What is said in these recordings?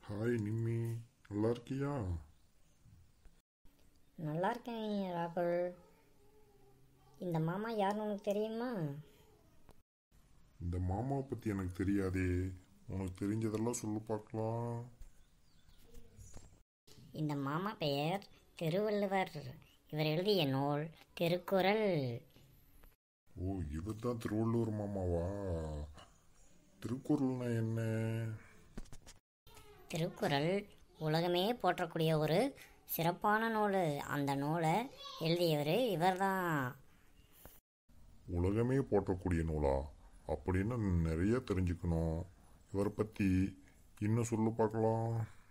hi Nimmi நல்லா இருக்கியா நல்லா இருக்கேன் ராகுல் இந்த மாமா யாருன்னு உனக்கு தெரியுமா இந்த மாமாவை பற்றி எனக்கு தெரியாதே உனக்கு தெரிஞ்சதெல்லாம் சொல்லு பார்க்கலாம் இந்த மாமா பெயர் திருவள்ளுவர் இவர் எழுதிய நூல் திருக்குறள் ஓ இவர் தான் திருவள்ளூர் மாமாவா திருக்குறள்னா என்ன திருக்குறள் உலகமே போற்றக்கூடிய ஒரு சிறப்பான நூல் அந்த நூலை எழுதியவர் இவர்தான் உலகமே போற்றக்கூடிய நூலா அப்படின்னு நிறைய தெரிஞ்சுக்கணும் இவரை பற்றி இன்னும் சொல்லு பார்க்கலாம்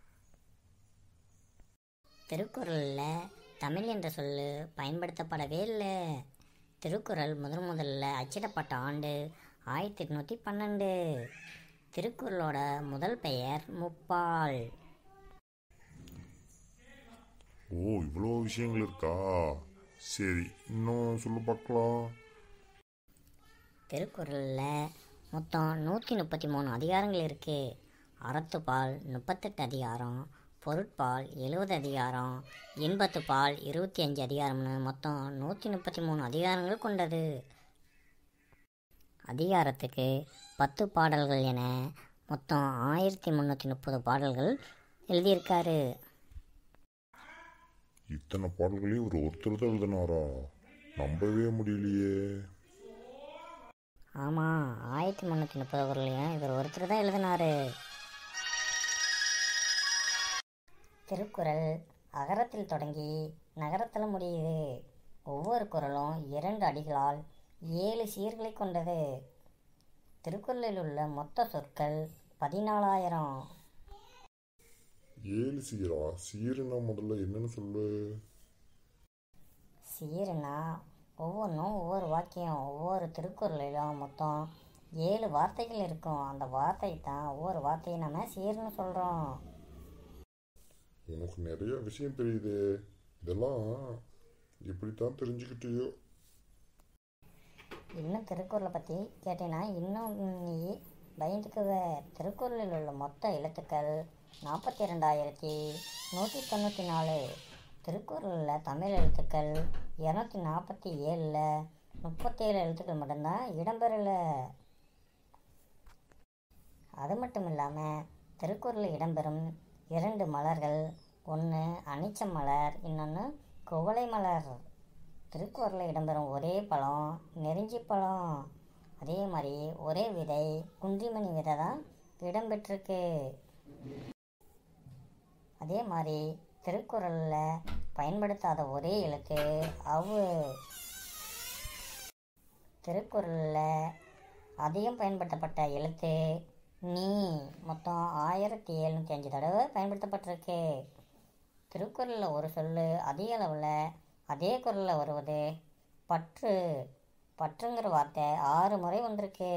திருக்குறளில் தமிழ் என்ற சொல்லு பயன்படுத்தப்படவே இல்லை திருக்குறள் முதன் முதல்ல அச்சிடப்பட்ட ஆண்டு ஆயிரத்தி எட்நூற்றி பன்னெண்டு திருக்குறளோட முதல் பெயர் முப்பால் ஓ இவ்வளோ விஷயங்கள் இருக்கா சரி இன்னும் சொல்லு பார்க்கலாம் திருக்குறளில் மொத்தம் நூற்றி முப்பத்தி மூணு அதிகாரங்கள் இருக்குது அறத்துப்பால் முப்பத்தெட்டு அதிகாரம் பொருட்பால் எழுபது அதிகாரம் எண்பத்துப்பால் இருபத்தி அஞ்சு அதிகாரம்னு மொத்தம் நூற்றி முப்பத்தி மூணு அதிகாரங்கள் கொண்டது அதிகாரத்துக்கு பத்து பாடல்கள் என மொத்தம் ஆயிரத்தி முந்நூற்றி முப்பது பாடல்கள் எழுதியிருக்காரு இத்தனை பாடல்களையும் ஒரு ஒருத்தர் தான் எழுதினாரா நம்பவே முடியலையே ஆமாம் ஆயிரத்தி முந்நூற்றி முப்பது குரலையும் இவர் ஒருத்தர் தான் எழுதினாரு திருக்குறள் அகரத்தில் தொடங்கி நகரத்தில் முடியுது ஒவ்வொரு குறளும் இரண்டு அடிகளால் ஏழு சீர்களை கொண்டது திருக்குறளில் உள்ள மொத்த சொற்கள் பதினாலாயிரம் ஏழு சீரா சீருனா முதல்ல என்னன்னு சொல்லு சீருனா ஒவ்வொன்றும் ஒவ்வொரு வாக்கியம் ஒவ்வொரு திருக்குறளிலும் மொத்தம் ஏழு வார்த்தைகள் இருக்கும் அந்த வார்த்தை தான் ஒவ்வொரு வார்த்தையும் நம்ம சீர்னு சொல்கிறோம் உனக்கு நிறைய விஷயம் தெரியுது இதெல்லாம் இப்படித்தான் தெரிஞ்சுக்கிட்டியோ இன்னும் திருக்குறளை பற்றி கேட்டீங்கன்னா இன்னும் நீ பயந்துக்குவ திருக்குறளில் உள்ள மொத்த எழுத்துக்கள் நாற்பத்தி ரெண்டாயிரத்தி நூற்றி தொண்ணூற்றி நாலு திருக்குறளில் தமிழ் எழுத்துக்கள் இரநூத்தி நாற்பத்தி ஏழில் முப்பத்தேழு எழுத்துக்கள் மட்டும்தான் இடம்பெறல அது மட்டும் இல்லாமல் திருக்குறளில் இடம்பெறும் இரண்டு மலர்கள் ஒன்று அனிச்ச மலர் இன்னொன்று குவளை மலர் திருக்குறளில் இடம்பெறும் ஒரே பழம் நெருஞ்சி பழம் அதே மாதிரி ஒரே விதை குன்றிமணி விதை தான் இடம்பெற்றிருக்கு அதே மாதிரி திருக்குறளில் பயன்படுத்தாத ஒரே எழுத்து அவு திருக்குறளில் அதிகம் பயன்படுத்தப்பட்ட எழுத்து நீ மொத்தம் ஆயிரத்தி எழுநூற்றி அஞ்சு தடவை பயன்படுத்தப்பட்டிருக்கு திருக்குறளில் ஒரு சொல்லு அதிக அளவில் அதே குரலில் வருவது பற்று பற்றுங்கிற வார்த்தை ஆறு முறை வந்திருக்கு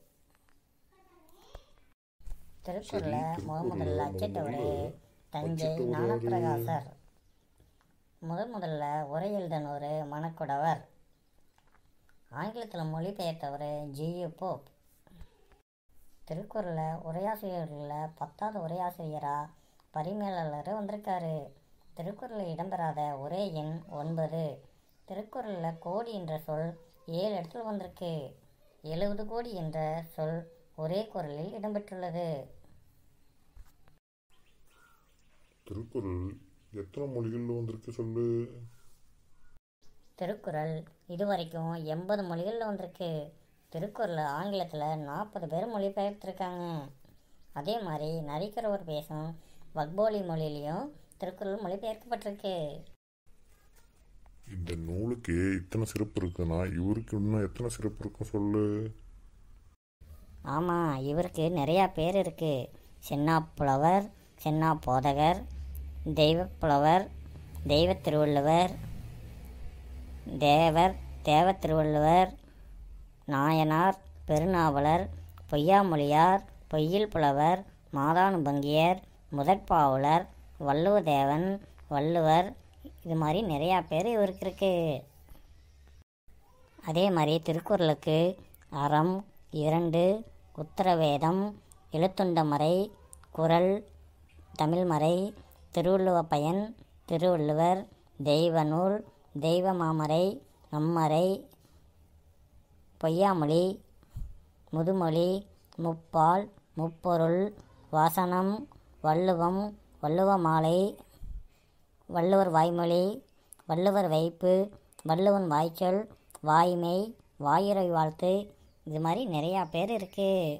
திருக்குறளை முத முதல்ல அச்சிட்டவர் தஞ்சை ஞானப்பிரகாசர் முதல் முதல்ல உரை எழுதினவர் மணக்குடவர் ஆங்கிலத்தில் மொழிபெயர்த்தவர் ஜியு போப் திருக்குறளை உரையாசிரியர்களில் பத்தாவது உரையாசிரியராக பரிமேலாளர் வந்திருக்காரு திருக்குறளில் இடம்பெறாத ஒரே எண் ஒன்பது திருக்குறளில் கோடி என்ற சொல் ஏழு இடத்துல வந்திருக்கு எழுபது கோடி என்ற சொல் ஒரே குரலில் இடம்பெற்றுள்ளது திருக்குறள் எத்தனை மொழிகளில் வந்திருக்கு சொல்லு திருக்குறள் இதுவரைக்கும் எண்பது மொழிகளில் வந்திருக்கு திருக்குறள் ஆங்கிலத்தில் நாற்பது பேர் மொழிபெயர்த்திருக்காங்க அதே மாதிரி நரிக்கிறவர் பேசும் வக்போலி மொழியிலையும் திருக்குறள் மொழிபெயர்க்கப்பட்டிருக்கு இந்த நூலுக்கு இத்தனை சிறப்பு இருக்குன்னா இவருக்கு இன்னும் எத்தனை சிறப்பு இருக்கும் சொல்லு ஆமாம் இவருக்கு நிறையா பேர் இருக்குது சென்னா புலவர் சென்னா போதகர் தெய்வப் புலவர் தெய்வத் திருவள்ளுவர் தேவர் தேவத் திருவள்ளுவர் நாயனார் பெருநாவலர் பொய்யாமொழியார் பொய்யில் புலவர் மாதானுபங்கியர் முதற்பாவலர் வள்ளுவதேவன் வள்ளுவர் இது மாதிரி நிறையா பேர் இவருக்கு இருக்கு அதே மாதிரி திருக்குறளுக்கு அறம் இரண்டு உத்தரவேதம் எழுத்துண்டமறை குறள் தமிழ்மறை திருவள்ளுவப் பயன் திருவள்ளுவர் தெய்வநூல் தெய்வ மாமறை நம்மறை பொய்யாமொழி முதுமொழி முப்பால் முப்பொருள் வாசனம் வள்ளுவம் வள்ளுவ மாலை வள்ளுவர் வாய்மொழி வள்ளுவர் வைப்பு வள்ளுவன் வாய்ச்சொல் வாய்மை வாயுரை வாழ்த்து இது மாதிரி நிறையா பேர் இருக்குது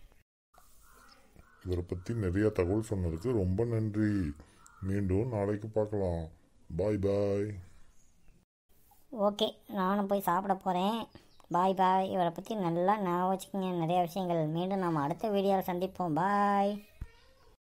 இவரை பற்றி நிறைய தகவல் சொன்னதுக்கு ரொம்ப நன்றி மீண்டும் நாளைக்கு பார்க்கலாம் பாய் பாய் ஓகே நானும் போய் சாப்பிட போகிறேன் பாய் பாய் இவரை பற்றி நல்லா ஞாபகம் வச்சுக்கோங்க நிறைய விஷயங்கள் மீண்டும் நாம் அடுத்த வீடியோவில் சந்திப்போம் பாய்